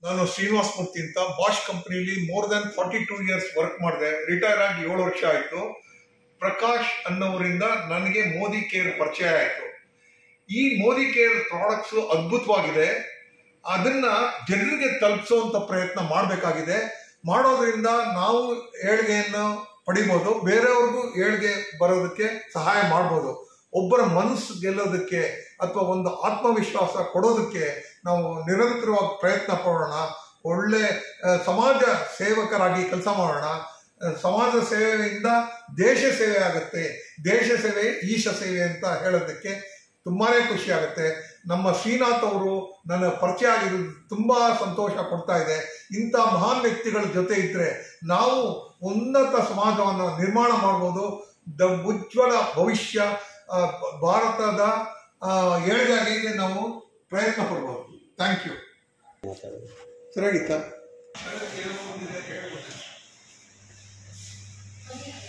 ನಾನು ಶ್ರೀನಿವಾಸ್ ಮೂರ್ತಿ ಅಂತ ಬಾಷ್ ಕಂಪ್ನಿಲಿ more than forty two years work ಮಾಡಿದೆ ರಿಟೈರ್ ಆಗಿ ಏಳು ವರ್ಷ ಆಯಿತು ಪ್ರಕಾಶ್ ಅನ್ನೋರಿಂದ ನನಗೆ ಮೋದಿ ಕೇರ್ ಪರಿಚಯ ಆಯಿತು ಈ ಮೋದಿ ಕೇರ್ ಪ್ರಾಡಕ್ಟ್ಸ್ ಅದ್ಭುತವಾಗಿದೆ ಅದನ್ನ ಜನರಿಗೆ ತಲುಪಿಸುವಂತ ಪ್ರಯತ್ನ ಮಾಡಬೇಕಾಗಿದೆ ಮಾಡೋದ್ರಿಂದ ನಾವು ಏಳಿಗೆಯನ್ನು ಪಡಿಬೋದು ಬೇರೆಯವ್ರಿಗೂ ಏಳಿಗೆ ಬರೋದಕ್ಕೆ ಸಹಾಯ ಮಾಡ್ಬೋದು ಒಬ್ಬರ ಮನಸ್ಸು ಗೆಲ್ಲೋದಕ್ಕೆ ಅಥವಾ ಒಂದು ಆತ್ಮವಿಶ್ವಾಸ ಕೊಡೋದಕ್ಕೆ ನಾವು ನಿರಂತರವಾಗಿ ಪ್ರಯತ್ನ ಪಡೋಣ ಒಳ್ಳೆ ಆ, ಸಮಾಜ ಸೇವಕರಾಗಿ ಕೆಲಸ ಮಾಡೋಣ ಆ, ಸಮಾಜ ಸೇವೆಯಿಂದ ದೇಶ ಸೇವೆ ಆಗುತ್ತೆ ದೇಶ ಸೇವೆ ಈಶ ಸೇವೆ ಅಂತ ಹೇಳೋದಕ್ಕೆ ತುಂಬಾನೇ ಖುಷಿ ಆಗುತ್ತೆ ನಮ್ಮ ಶ್ರೀನಾಥ್ ಅವರು ನನ್ನ ಪರಿಚಯ ಆಗಿರೋದು ತುಂಬಾ ಸಂತೋಷ ಕೊಡ್ತಾ ಇದೆ ಇಂಥ ಮಹಾನ್ ವ್ಯಕ್ತಿಗಳ ಜೊತೆ ಇದ್ರೆ ನಾವು ಉನ್ನತ ಸಮಾಜವನ್ನು ನಿರ್ಮಾಣ ಮಾಡ್ಬೋದು ದ ಉಜ್ವಲ ಭವಿಷ್ಯ ಆ, ಬ- ಭಾರತದ ಆ, ಏಳಿಗೆಗೆ ನಾವು ಪ್ರಯತ್ನ ಪಡ್ಬೋದು ಥ್ಯಾಂಕ್ ಯು ಸರಿಯಾಗಿತ್ತಾ